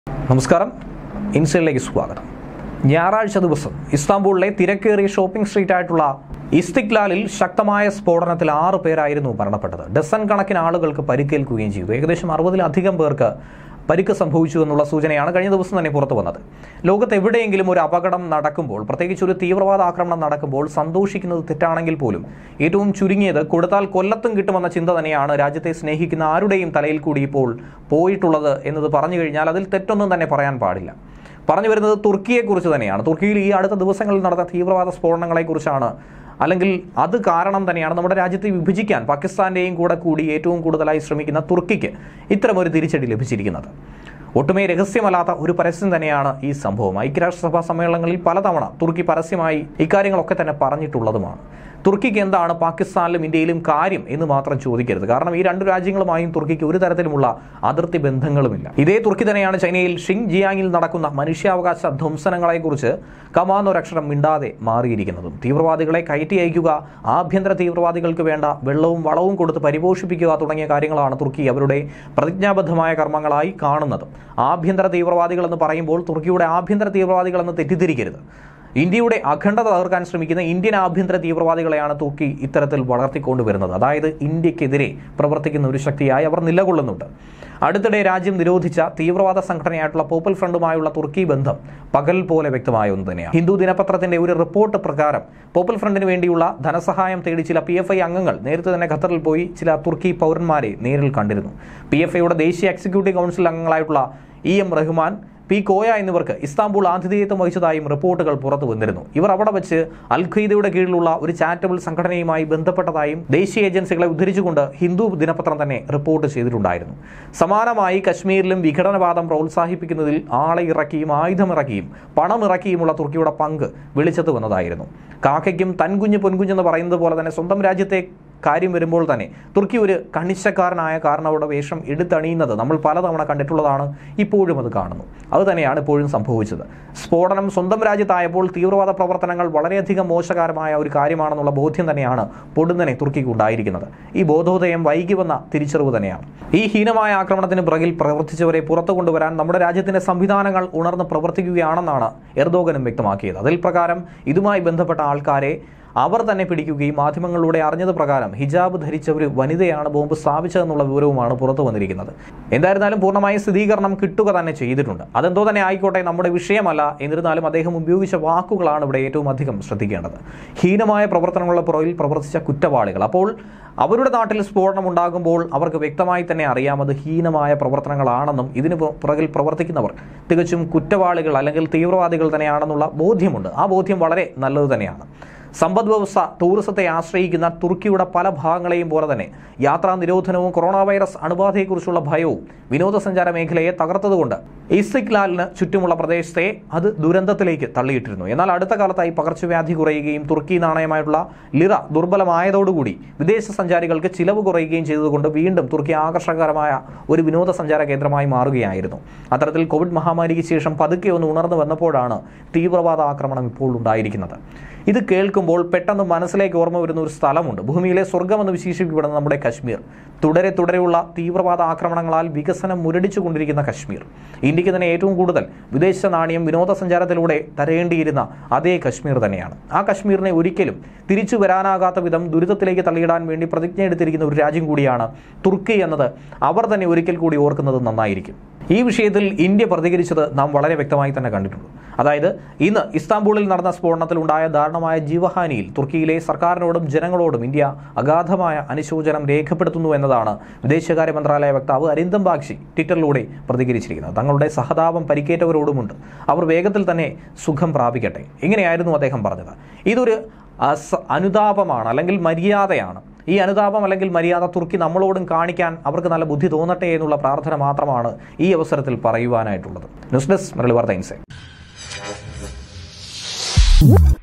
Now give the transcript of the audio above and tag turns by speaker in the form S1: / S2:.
S1: നമസ്കാരം ഇൻസൈഡിലേക്ക് സ്വാഗതം ഞായറാഴ്ച ദിവസം ഇസ്താംബൂളിലെ തിരക്കേറിയ ഷോപ്പിംഗ് സ്ട്രീറ്റ് ആയിട്ടുള്ള ഇസ്തിക്ലാലിൽ ശക്തമായ സ്ഫോടനത്തിൽ ആറ് പേരായിരുന്നു മരണപ്പെട്ടത് ഡസൻ കണക്കിന് ആളുകൾക്ക് പരിക്കേൽക്കുകയും ചെയ്തു ഏകദേശം അറുപതിലധികം പേർക്ക് പരിക്ക് സംഭവിച്ചു എന്നുള്ള സൂചനയാണ് കഴിഞ്ഞ ദിവസം തന്നെ പുറത്തു വന്നത് ലോകത്ത് എവിടെയെങ്കിലും ഒരു അപകടം നടക്കുമ്പോൾ പ്രത്യേകിച്ച് ഒരു തീവ്രവാദ ആക്രമണം നടക്കുമ്പോൾ സന്തോഷിക്കുന്നത് തെറ്റാണെങ്കിൽ പോലും ഏറ്റവും ചുരുങ്ങിയത് കൊടുത്താൽ കൊല്ലത്തും കിട്ടുമെന്ന ചിന്ത തന്നെയാണ് രാജ്യത്തെ സ്നേഹിക്കുന്ന ആരുടെയും തലയിൽ കൂടി ഇപ്പോൾ പോയിട്ടുള്ളത് എന്നത് പറഞ്ഞു കഴിഞ്ഞാൽ അതിൽ തെറ്റൊന്നും തന്നെ പറയാൻ പാടില്ല പറഞ്ഞു വരുന്നത് തുർക്കിയെക്കുറിച്ച് തന്നെയാണ് തുർക്കിയിൽ ഈ അടുത്ത ദിവസങ്ങളിൽ നടന്ന തീവ്രവാദ സ്ഫോടനങ്ങളെക്കുറിച്ചാണ് അല്ലെങ്കിൽ അത് കാരണം തന്നെയാണ് നമ്മുടെ രാജ്യത്തെ വിഭജിക്കാൻ പാകിസ്ഥാന്റെയും കൂടെ കൂടി ഏറ്റവും കൂടുതലായി ശ്രമിക്കുന്ന തുർക്കിക്ക് ഇത്തരമൊരു തിരിച്ചടി ലഭിച്ചിരിക്കുന്നത് ഒട്ടുമേ രഹസ്യമല്ലാത്ത ഒരു പരസ്യം തന്നെയാണ് ഈ സംഭവം ഐക്യരാഷ്ട്രസഭാ സമ്മേളനങ്ങളിൽ പലതവണ തുർക്കി പരസ്യമായി ഇക്കാര്യങ്ങളൊക്കെ തന്നെ പറഞ്ഞിട്ടുള്ളതുമാണ് തുർക്കിക്ക് എന്താണ് പാകിസ്ഥാനിലും ഇന്ത്യയിലും കാര്യം എന്ന് മാത്രം ചോദിക്കരുത് കാരണം ഈ രണ്ട് രാജ്യങ്ങളുമായും തുർക്കിക്ക് ഒരു തരത്തിലുമുള്ള അതിർത്തി ബന്ധങ്ങളുമില്ല ഇതേ തുർക്കി തന്നെയാണ് ചൈനയിൽ ഷിങ് ജിയാങ്ങിൽ നടക്കുന്ന മനുഷ്യാവകാശ ധ്വംസനങ്ങളെക്കുറിച്ച് കമാന്നൊരക്ഷരം മിണ്ടാതെ മാറിയിരിക്കുന്നതും തീവ്രവാദികളെ കയറ്റി അയക്കുക ആഭ്യന്തര തീവ്രവാദികൾക്ക് വേണ്ട വെള്ളവും വളവും കൊടുത്ത് പരിപോഷിപ്പിക്കുക തുടങ്ങിയ കാര്യങ്ങളാണ് തുർക്കി അവരുടെ പ്രതിജ്ഞാബദ്ധമായ കർമ്മങ്ങളായി കാണുന്നത് ആഭ്യന്തര തീവ്രവാദികൾ എന്ന് പറയുമ്പോൾ തുർക്കിയുടെ ആഭ്യന്തര തീവ്രവാദികൾ എന്ന് തെറ്റിദ്ധരിക്കരുത് ഇന്ത്യയുടെ അഖണ്ഡത തകർക്കാൻ ശ്രമിക്കുന്ന ഇന്ത്യൻ ആഭ്യന്തര തീവ്രവാദികളെയാണ് തുർക്കി ഇത്തരത്തിൽ വളർത്തിക്കൊണ്ടുവരുന്നത് അതായത് ഇന്ത്യക്കെതിരെ പ്രവർത്തിക്കുന്ന ഒരു ശക്തിയായി അവർ നിലകൊള്ളുന്നുണ്ട് അടുത്തിടെ രാജ്യം നിരോധിച്ച തീവ്രവാദ സംഘടനയായിട്ടുള്ള പോപ്പൽ ഫ്രണ്ടുമായുള്ള തുർക്കി ബന്ധം പകൽ പോലെ വ്യക്തമായ ഒന്ന് തന്നെയാണ് ഹിന്ദു ദിനപത്രത്തിന്റെ ഒരു റിപ്പോർട്ട് പ്രകാരം പോപ്പൽ ഫ്രണ്ടിന് വേണ്ടിയുള്ള ധനസഹായം തേടി ചില പി എഫ് ഐ അംഗങ്ങൾ നേരത്തെ തന്നെ ഖത്തറിൽ പോയി ചില തുർക്കി പൗരന്മാരെ നേരിൽ കണ്ടിരുന്നു പി എഫ് ഐയുടെ ദേശീയ എക്സിക്യൂട്ടീവ് കൗൺസിൽ അംഗങ്ങളായിട്ടുള്ള E M Rahman P Koya എന്നിവർക്ക് ഇസ്താംബുൾ ആതിഥേയത്വം വഹിച്ചതായും റിപ്പോർട്ടുകൾ പുറത്തു വന്നിരുന്നു ഇവർ അവിടെ വെച്ച് അൽ ഖയ്ദയുടെ കീഴിലുള്ള ഒരു ചാരിറ്റബിൾ സംഘടനയുമായി ബന്ധപ്പെട്ടതായും ദേശീയ ഏജൻസികളെ ഉദ്ധരിച്ചുകൊണ്ട് ഹിന്ദു ദിനപത്രം തന്നെ റിപ്പോർട്ട് ചെയ്തിട്ടുണ്ടായിരുന്നു സമാനമായി കശ്മീരിലും വിഘടനവാദം പ്രോത്സാഹിപ്പിക്കുന്നതിൽ ആളെ ഇറക്കിയും ആയുധമിറക്കിയും പണമിറക്കിയുമുള്ള തുർക്കിയുടെ പങ്ക് വെളിച്ചത്ത് വന്നതായിരുന്നു കാക്കയ്ക്കും തൻകുഞ്ഞ് പൊൻകുഞ്ഞെന്ന് പറയുന്നത് പോലെ തന്നെ സ്വന്തം രാജ്യത്തെ കാര്യം വരുമ്പോൾ തന്നെ തുർക്കി ഒരു കണിശക്കാരനായ കാരണവരുടെ വേഷം എടുത്തണിയുന്നത് നമ്മൾ പലതവണ കണ്ടിട്ടുള്ളതാണ് ഇപ്പോഴും അത് കാണുന്നു അത് തന്നെയാണ് ഇപ്പോഴും സംഭവിച്ചത് സ്ഫോടനം സ്വന്തം രാജ്യത്തായപ്പോൾ തീവ്രവാദ പ്രവർത്തനങ്ങൾ വളരെയധികം മോശകരമായ ഒരു കാര്യമാണെന്നുള്ള ബോധ്യം തന്നെയാണ് പൊടുന്നനെ തുർക്കിക്ക് ഉണ്ടായിരിക്കുന്നത് ഈ ബോധോദയം വൈകി വന്ന തിരിച്ചറിവ് തന്നെയാണ് ഈ ഹീനമായ ആക്രമണത്തിന് പിറകിൽ പ്രവർത്തിച്ചവരെ പുറത്തു കൊണ്ടുവരാൻ നമ്മുടെ രാജ്യത്തിന്റെ സംവിധാനങ്ങൾ ഉണർന്ന് പ്രവർത്തിക്കുകയാണെന്നാണ് എർദോഗനും വ്യക്തമാക്കിയത് അതിൽ പ്രകാരം ഇതുമായി ബന്ധപ്പെട്ട ആൾക്കാരെ അവർ തന്നെ പിടിക്കുകയും മാധ്യമങ്ങളിലൂടെ അറിഞ്ഞത് പ്രകാരം ഹിജാബ് ധരിച്ച ഒരു വനിതയാണ് ബോംബ് സ്ഥാപിച്ചതെന്നുള്ള വിവരവുമാണ് പുറത്തു വന്നിരിക്കുന്നത് എന്തായിരുന്നാലും പൂർണ്ണമായ സ്ഥിരീകരണം കിട്ടുക തന്നെ ചെയ്തിട്ടുണ്ട് അതെന്തോ തന്നെ ആയിക്കോട്ടെ നമ്മുടെ വിഷയമല്ല എന്നിരുന്നാലും അദ്ദേഹം ഉപയോഗിച്ച വാക്കുകളാണ് ഇവിടെ ഏറ്റവും അധികം ശ്രദ്ധിക്കേണ്ടത് ഹീനമായ പ്രവർത്തനങ്ങളുടെ പുറകിൽ പ്രവർത്തിച്ച കുറ്റവാളികൾ അപ്പോൾ അവരുടെ നാട്ടിൽ സ്ഫോടനം ഉണ്ടാകുമ്പോൾ അവർക്ക് വ്യക്തമായി തന്നെ അറിയാം അത് ഹീനമായ പ്രവർത്തനങ്ങളാണെന്നും ഇതിന് പുറകിൽ പ്രവർത്തിക്കുന്നവർ തികച്ചും കുറ്റവാളികൾ അല്ലെങ്കിൽ തീവ്രവാദികൾ തന്നെയാണെന്നുള്ള ബോധ്യമുണ്ട് ആ ബോധ്യം വളരെ നല്ലത് തന്നെയാണ് സമ്പദ് വ്യവസ്ഥ ടൂറിസത്തെ ആശ്രയിക്കുന്ന തുർക്കിയുടെ പല ഭാഗങ്ങളെയും പോലെ തന്നെ യാത്രാ നിരോധനവും കൊറോണ വൈറസ് അണുബാധയെക്കുറിച്ചുള്ള ഭയവും വിനോദസഞ്ചാര മേഖലയെ തകർത്തതുകൊണ്ട് ഇസ്തിക്ലാലിന് ചുറ്റുമുള്ള പ്രദേശത്തെ അത് ദുരന്തത്തിലേക്ക് തള്ളിയിട്ടിരുന്നു എന്നാൽ അടുത്ത കാലത്തായി പകർച്ചവ്യാധി കുറയുകയും തുർക്കി നാണയമായിട്ടുള്ള ലിറ ദുർബലമായതോടുകൂടി വിദേശ സഞ്ചാരികൾക്ക് ചിലവ് കുറയുകയും ചെയ്തതുകൊണ്ട് വീണ്ടും തുർക്കി ആകർഷകരമായ ഒരു വിനോദസഞ്ചാര കേന്ദ്രമായി മാറുകയായിരുന്നു അത്തരത്തിൽ കോവിഡ് മഹാമാരിക്ക് ശേഷം പതുക്കെ ഒന്ന് ഉണർന്നു വന്നപ്പോഴാണ് തീവ്രവാദ ആക്രമണം ഇപ്പോൾ ഉണ്ടായിരിക്കുന്നത് ഇത് കേൾക്കുമ്പോൾ പെട്ടെന്ന് മനസ്സിലേക്ക് ഓർമ്മ വരുന്ന ഒരു സ്ഥലമുണ്ട് ഭൂമിയിലെ സ്വർഗമെന്ന് വിശേഷിപ്പിക്കപ്പെടുന്ന നമ്മുടെ കശ്മീർ തുടരെ തുടരെയുള്ള തീവ്രവാദ ആക്രമണങ്ങളാൽ വികസനം മുരടിച്ചുകൊണ്ടിരിക്കുന്ന കശ്മീർ ഇന്ത്യക്ക് തന്നെ ഏറ്റവും കൂടുതൽ വിദേശ നാണയം വിനോദസഞ്ചാരത്തിലൂടെ തരേണ്ടിയിരുന്ന അതേ കശ്മീർ തന്നെയാണ് ആ കശ്മീരിനെ ഒരിക്കലും തിരിച്ചു വരാനാകാത്ത വിധം ദുരിതത്തിലേക്ക് തള്ളിയിടാൻ വേണ്ടി പ്രതിജ്ഞ എടുത്തിരിക്കുന്ന ഒരു രാജ്യം കൂടിയാണ് തുർക്കി എന്നത് അവർ തന്നെ ഒരിക്കൽ കൂടി ഓർക്കുന്നത് നന്നായിരിക്കും ഈ വിഷയത്തിൽ ഇന്ത്യ പ്രതികരിച്ചത് നാം വളരെ വ്യക്തമായി തന്നെ കണ്ടിട്ടുണ്ട് അതായത് ഇന്ന് ഇസ്താംബൂളിൽ നടന്ന സ്ഫോടനത്തിൽ ഉണ്ടായ ദാരുണമായ ജീവഹാനിയിൽ തുർക്കിയിലെ സർക്കാരിനോടും ജനങ്ങളോടും ഇന്ത്യ അഗാധമായ അനുശോചനം രേഖപ്പെടുത്തുന്നു എന്നതാണ് വിദേശകാര്യ മന്ത്രാലയ വക്താവ് അരിന്ദം ബാഗ്ചി ട്വിറ്ററിലൂടെ പ്രതികരിച്ചിരിക്കുന്നത് തങ്ങളുടെ സഹതാപം പരിക്കേറ്റവരോടുമുണ്ട് അവർ വേഗത്തിൽ തന്നെ സുഖം പ്രാപിക്കട്ടെ ഇങ്ങനെയായിരുന്നു അദ്ദേഹം പറഞ്ഞത് ഇതൊരു അസ അനുതാപമാണ് അല്ലെങ്കിൽ മര്യാദയാണ് ഈ അനുതാപം അല്ലെങ്കിൽ മര്യാദ തുർക്കി നമ്മളോടും കാണിക്കാൻ അവർക്ക് നല്ല ബുദ്ധി തോന്നട്ടെ എന്നുള്ള പ്രാർത്ഥന മാത്രമാണ് ഈ അവസരത്തിൽ പറയുവാനായിട്ടുള്ളത് ന്യൂസ് ഡെസ്ക് മരളി വാർത്ത ഇൻസൈറ്റ്